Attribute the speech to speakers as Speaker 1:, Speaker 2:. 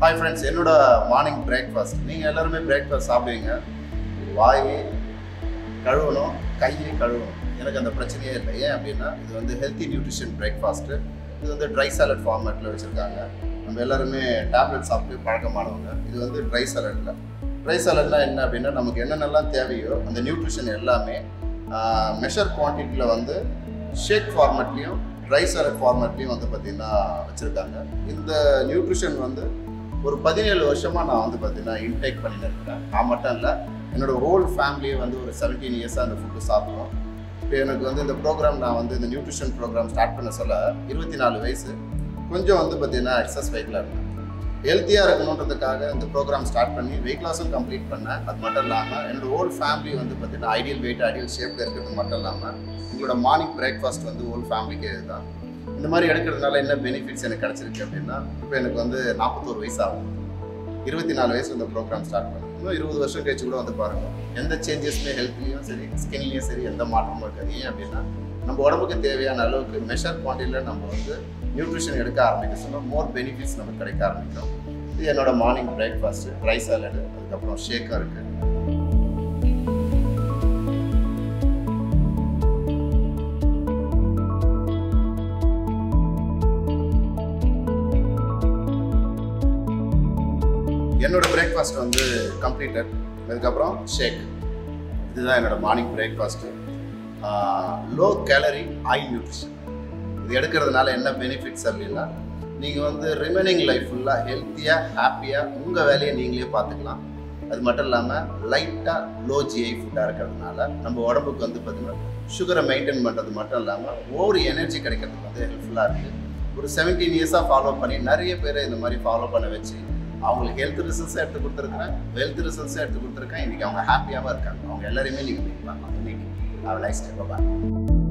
Speaker 1: hi friends என்னோட morning breakfast நீங்கள் எல்லாருமே பிரேக்ஃபாஸ்ட் சாப்பிடுவீங்க வாய் கழுவணும் கையை கழுவணும் எனக்கு அந்த பிரச்சனையே இல்லை ஏன் அப்படின்னா இது வந்து ஹெல்த்தி நியூட்ரிஷன் பிரேக்ஃபாஸ்ட்டு இது வந்து ட்ரை சாலட் ஃபார்மேட்டில் வச்சுருக்காங்க நம்ம எல்லாருமே டேப்லெட் சாப்பிட்டு பழக்கமானவங்க இது வந்து ட்ரை சாலட்டில் ட்ரை சாலட்னா என்ன அப்படின்னா நமக்கு என்னென்னலாம் தேவையோ அந்த நியூட்ரிஷன் எல்லாமே மெஷர் குவான்டிட்டியில் வந்து ஷேக் ஃபார்மேட்லேயும் ட்ரை சாலட் ஃபார்மேட்லேயும் வந்து பார்த்திங்கன்னா வச்சுருக்காங்க இந்த நியூட்ரிஷன் வந்து ஒரு பதினேழு வருஷமாக நான் வந்து பார்த்தீங்கன்னா இன்டேக் பண்ணிட்டு இருக்கிறேன் நான் மட்டும் இல்லை என்னோட ஹோல் ஃபேமிலியே வந்து ஒரு செவன்டீன் இயர்ஸாக அந்த ஃபுட்டு சாப்பிடுவோம் இப்போ எனக்கு வந்து இந்த ப்ரோக்ராம் நான் வந்து இந்த நியூட்ரிஷன் ப்ரோக்ராம் ஸ்டார்ட் பண்ண சொல்ல இருபத்தி நாலு வயசு கொஞ்சம் வந்து பார்த்தீங்கன்னா எக்ஸஸ் வெயிட்டில் இருந்தேன் ஹெல்த்தியாக இருக்கணுன்றதுக்காக இந்த ப்ரோக்ராம் ஸ்டார்ட் பண்ணி வெயிட் லாஸும் கம்ப்ளீட் பண்ணேன் அது மட்டும் இல்லாமல் என்னோட ஹோல் ஃபேமிலி வந்து பார்த்தீங்கன்னா ஐடியல் வெயிட் ஐடியல் ஷேப்பில் இருக்கிறது மட்டும் இல்லாமல் உங்களோட மார்னிங் பிரேக்ஃபாஸ்ட் வந்து ஹோல் ஃபேமிலிக்கே இதுதான் இந்த மாதிரி எடுக்கிறதுனால என்ன பெனிஃபிட்ஸ் எனக்கு கிடச்சிருக்கு அப்படின்னா இப்போ எனக்கு வந்து நாற்பத்தோரு வயசு ஆகும் இருபத்தி நாலு வயசு இந்த ப்ரோக்ராம் ஸ்டார்ட் பண்ணேன் இன்னும் இருபது வருஷம் கழிச்சு கூட வந்து பாருங்க எந்த சேஞ்சஸுமே ஹெல்த்லேயும் சரி ஸ்கின்லேயும் சரி எந்த மாற்றமும் இருக்காது ஏன் அப்படின்னா நம்ம உடம்புக்கு தேவையான அளவுக்கு மெஷர் குவான்டிட்டியில் நம்ம வந்து நியூட்ரிஷன் எடுக்க ஆரம்பிக்க சொல்ல மோர் பெனிஃபிட்ஸ் நமக்கு கிடைக்க ஆரம்பிக்கும் இது என்னோட மார்னிங் பிரேக்ஃபாஸ்ட்டு ட்ரை சாலடு அதுக்கப்புறம் ஷேக்காக இருக்குது என்னோட பிரேக்ஃபாஸ்ட் வந்து கம்ப்ளீட்டட் அதுக்கப்புறம் ஷேக் இதுதான் என்னோட morning breakfast low calorie high nutrition இது எடுக்கிறதுனால என்ன பெனிஃபிட்ஸ் அப்படின்னா நீங்கள் வந்து ரிமைனிங் லைஃப் ஃபுல்லாக ஹெல்த்தியாக ஹாப்பியாக உங்கள் வேலையை நீங்களே பார்த்துக்கலாம் அது மட்டும் இல்லாமல் லைட்டாக லோ ஜிஐ ஃபுட்டாக இருக்கிறதுனால நம்ம உடம்புக்கு வந்து பார்த்திங்கன்னா சுகரை மெயின்டைன் பண்ணுறது மட்டும் இல்லாமல் ஓவர் எனர்ஜி கிடைக்கிறதுக்கு வந்து ஹெல்ப்ஃபுல்லாக இருக்குது ஒரு செவன்டீன் இயர்ஸாக ஃபாலோ பண்ணி நிறைய பேரை இந்த மாதிரி ஃபாலோ பண்ண வச்சு அவங்களுக்கு ஹெல்த் ரிசல்ட்ஸும் எடுத்து கொடுத்துருக்குறேன் வெல்த் ரிசல்ட்ஸும் எடுத்து கொடுத்துருக்கேன் இன்றைக்கி அவங்க ஹாப்பியாகவும் இருக்காங்க அவங்க எல்லாரையுமே நீங்கள் மீட் பண்ணலாம் இன்னைக்கு அவள் லைஃப் ஸ்டைல் பாய்